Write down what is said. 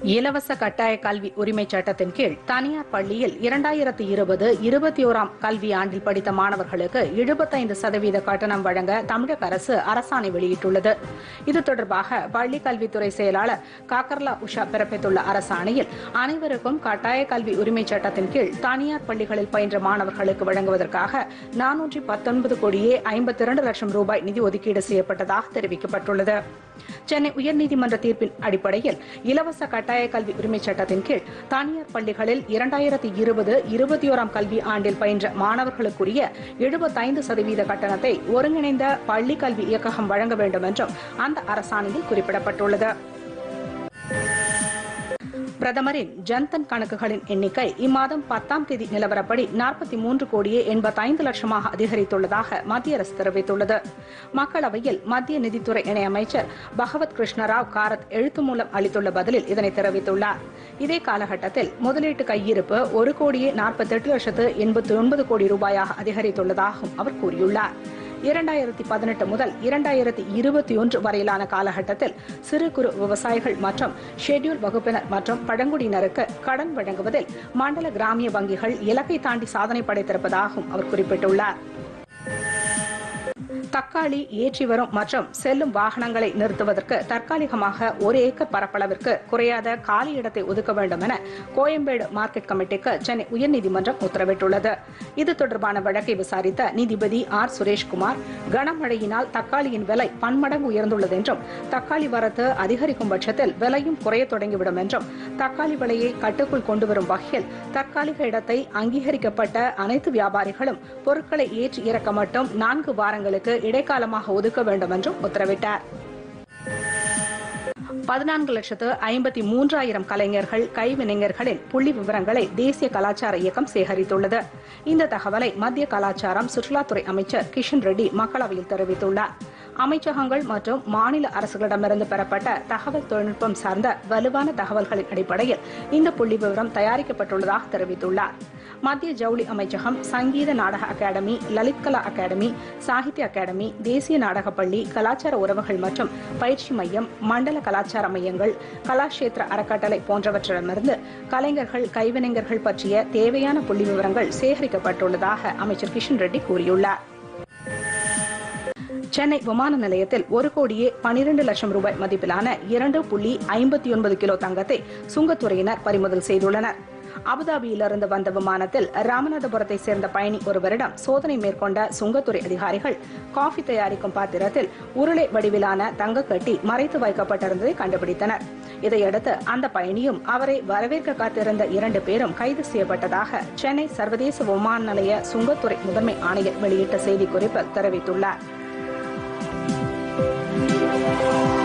இலவச கட்டாய கல்வி உரிமை சட்டத்தின் கீழ் தனியார் பள்ளியில் இரண்டாயிரத்தி இருபது இருபத்தி ஓராம் கல்வி ஆண்டில் படித்த மாணவர்களுக்கு எழுபத்தைந்து சதவீத கட்டணம் வழங்க தமிழக அரசு அரசாணை வெளியிட்டுள்ளது இது தொடர்பாக பள்ளி கல்வித்துறை செயலாளர் காக்கர்லா உஷா பிறப்பித்துள்ள அரசாணையில் அனைவருக்கும் கட்டாய கல்வி உரிமை சட்டத்தின் கீழ் தனியார் பள்ளிகளில் பயின்ற மாணவர்களுக்கு வழங்குவதற்காக நானூற்றி பத்தொன்பது கோடியே ஐம்பத்தி இரண்டு லட்சம் ரூபாய் நிதி ஒதுக்கீடு செய்யப்பட்டதாக தெரிவிக்கப்பட்டுள்ளது சென்னை உயர்நீதிமன்ற தீர்ப்பின் அடிப்படையில் இலவச கட்டாய கல்வி உரிமை சட்டத்தின் கீழ் தனியார் பள்ளிகளில் இரண்டாயிரத்தி இருபது இருபத்தி ஓராம் கல்வி ஆண்டில் பயின்ற மாணவர்களுக்குரிய எழுபத்தைந்து சதவீத கட்டணத்தை ஒருங்கிணைந்த பள்ளி கல்வி இயக்ககம் வழங்க வேண்டும் என்றும் அந்த அரசாணையில் குறிப்பிடப்பட்டுள்ளது பிரதமரின் ஜன்தன் கணக்குகளின் எண்ணிக்கை இம்மாதம் பத்தாம் தேதி நிலவரப்படி நாற்பத்தி மூன்று கோடியே எண்பத்தைந்து லட்சமாக அதிகரித்துள்ளதாக மத்திய அரசு தெரிவித்துள்ளது மக்களவையில் மத்திய நிதித்துறை இணையமைச்சர் பகவத் கிருஷ்ணராவ் காரத் எழுத்து மூலம் அளித்துள்ள பதிலில் இதனை தெரிவித்துள்ளார் இதே காலகட்டத்தில் முதலீட்டு கையிருப்பு ஒரு கோடியே நாற்பத்தெட்டு லட்சத்து எண்பத்தி ஒன்பது கோடி ரூபாயாக அதிகரித்துள்ளதாகவும் அவர் கூறியுள்ளார் இரண்டாயிரத்தி பதினெட்டு முதல் இரண்டாயிரத்தி இருபத்தி ஒன்று வரையிலான காலகட்டத்தில் சிறு குறு விவசாயிகள் மற்றும் ஷெட்யூல் வகுப்பினர் மற்றும் பழங்குடியினருக்கு கடன் வழங்குவதில் மண்டல கிராமிய வங்கிகள் இலக்கை தாண்டி சாதனை படைத்திருப்பதாகவும் அவர் குறிப்பிட்டுள்ளார் தக்காளி ஏற்றி வரும் மற்றும் செல்லும் வாகனங்களை நிறுத்துவதற்கு தற்காலிகமாக ஒரு ஏக்கர் பரப்பளவிற்கு குறையாத காலி இடத்தை ஒதுக்க வேண்டும் என கோயம்பேடு மார்க்கெட் கமிட்டிக்கு சென்னை உயர்நீதிமன்றம் உத்தரவிட்டுள்ளது இது தொடர்பான வழக்கை விசாரித்த நீதிபதி ஆர் சுரேஷ்குமார் கனமழையினால் தக்காளியின் விலை பன்மடங்கு உயர்ந்துள்ளது என்றும் தக்காளி வரத்து அதிகரிக்கும் பட்சத்தில் விலையும் குறையத் தொடங்கிவிடும் என்றும் தக்காளி விலையை கட்டுக்குள் கொண்டுவரும் வகையில் தற்காலிக இடத்தை அங்கீகரிக்கப்பட்ட அனைத்து வியாபாரிகளும் பொருட்களை ஏற்றி இறக்க மட்டும் நான்கு வாரங்களுக்கு இடைக்காலமாக ஒதுக்க வேண்டும் என்றும் உத்தரவிட்டார் பதினான்கு லட்சத்து ஐம்பத்தி மூன்றாயிரம் கலைஞர்கள் கைவினைஞர்களின் புள்ளி விவரங்களை தேசிய கலாச்சார இயக்கம் சேகரித்துள்ளது இந்த தகவலை மத்திய கலாச்சாரம் சுற்றுலாத்துறை அமைச்சர் கிஷன் ரெட்டி மக்களவையில் தெரிவித்துள்ளார் அமைச்சகங்கள் மற்றும் மாநில அரசுகளிடமிருந்து பெறப்பட்ட தகவல் தொழில்நுட்பம் சார்ந்த வலுவான தகவல்களின் அடிப்படையில் இந்த புள்ளி விவரம் தயாரிக்கப்பட்டுள்ளதாக தெரிவித்துள்ளார் மத்திய ஜவுளி அமைச்சகம் Sangeet Natak academy Lalitkala academy Sahitya academy தேசிய நாடகப் பள்ளி கலாச்சார உறவுகள் மற்றும் பயிற்சி மையம் மண்டல கலாச்சார மையங்கள் கலாஷேத்திர அறக்கட்டளை போன்றவற்றிடமிருந்து கலைஞர்கள் கைவினைஞர்கள் பற்றிய தேவையான புள்ளி விவரங்கள் சேகரிக்கப்பட்டுள்ளதாக அமைச்சர் கிஷன் ரெட்டி கூறியுள்ளார் சென்னை விமான நிலையத்தில் ஒரு கோடியே பனிரெண்டு லட்சம் ரூபாய் மதிப்பிலான இரண்டு புள்ளி ஐம்பத்தி ஒன்பது கிலோ தங்கத்தை சுங்கத்துறையினர் பறிமுதல் செய்துள்ளனர் அபுதாபியிலிருந்து வந்த விமானத்தில் ராமநாதபுரத்தை சேர்ந்த பயணி ஒருவரிடம் சோதனை மேற்கொண்ட சுங்கத்துறை அதிகாரிகள் காஃபி தயாரிக்கும் பாத்திரத்தில் உருளை வடிவிலான தங்க கட்டி மறைத்து வைக்கப்பட்டிருந்ததை கண்டுபிடித்தனர் இதையடுத்து அந்த பயணியும் அவரை வரவேற்க காத்திருந்த இரண்டு பேரும் கைது செய்யப்பட்டதாக சென்னை சர்வதேச விமான நிலைய சுங்கத்துறை முதன்மை ஆணையர் வெளியிட்ட செய்திக்குறிப்பில் தெரிவித்துள்ளார்